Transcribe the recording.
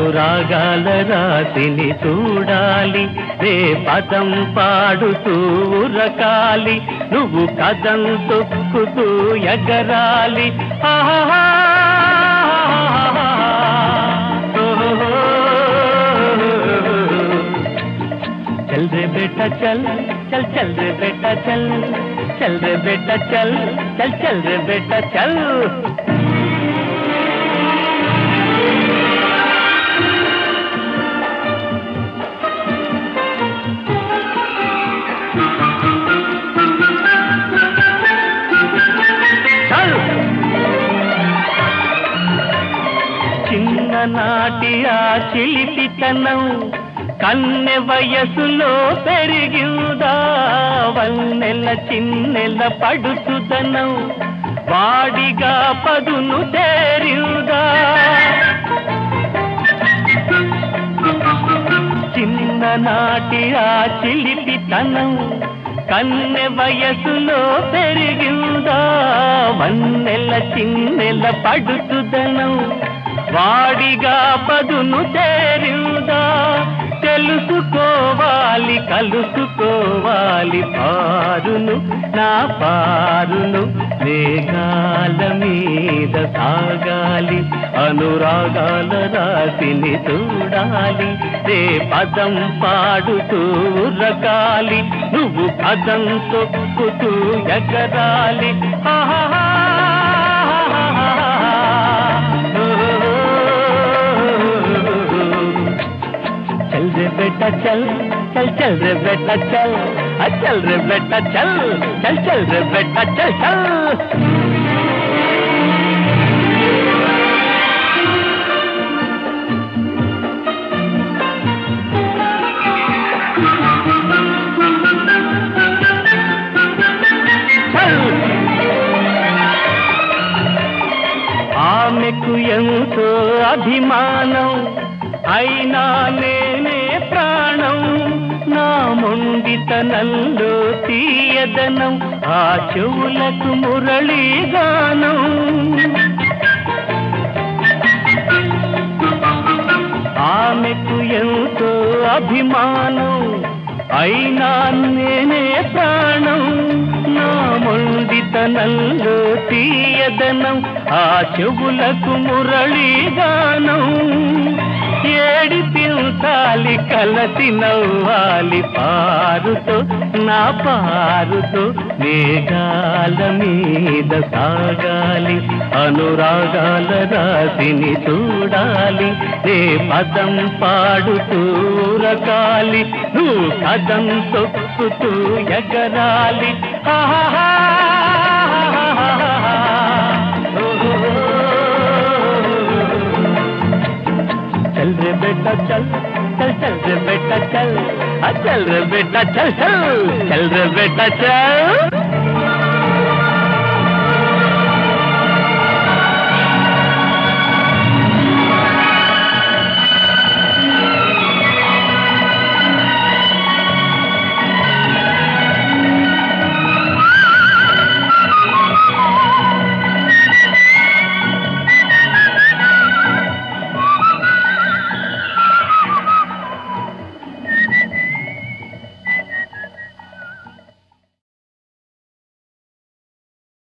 అనురాగాల రాశిని చూడాలి రే పదం పాడుతూ ఉరకాలి నువ్వు కదం తొక్కుతూ ఎగరాలి ఆహా चल रे बेटा चल चल चल रे बेटा चल चल रे बेटा चल चल चल रे बेटा चल చల్ చిన్ననాటి ఆ చిలిపితనం కన్నె వయసులో పెరిగిందా వన్నెల చిన్నెల పడుచుదనం వాడిగా పదును తేరిందా చిన్ననాటి ఆ చిలిపితనం కన్నె వయసులో పెరిగిందా వన్నెల చిన్నెల పడుతుదనం వాడిగా పదును తేరిందా తెలుసుకోవాలి కలుసుకోవాలి పారును నా పారును మేఘాల మీద సాగాలి అనురాగాల రాశిని చూడాలి రే పదం పాడుతూ రకాలి నువ్వు పదం తొక్కుతూ ఎగరాలి ఆహా चल रे बेटा चल चल चल रे बेटा चल आ चल रे बेटा चल चल चल रे बेटा चल चल చల్ ఆమెకు ఎంతో అభిమానం అయినా నేనే ప్రాణం నా మొండితనంలో తీయదనం ఆ చెవులకు మురళీగానం ఆమెకు ఎంతో అభిమానం అయినా నేనే ప్రాణం నా మొండితనంలో తీయదనం ఆ చెవులకు మురళీగానం ఏడిపించాలి కలసి నవ్వాలి పారుతో నా పారుతో మేఘాల మీద సాగాలి అనురాగాల రాశిని చూడాలి రే పదం పాడుతూ రకాలి నువ్వు కదం తొక్కుతూ ఎగరాలి ఆహా चल रे बेटा चल चल चल रे बेटा चल आ चल रे बेटा चल चल चल रे बेटा चल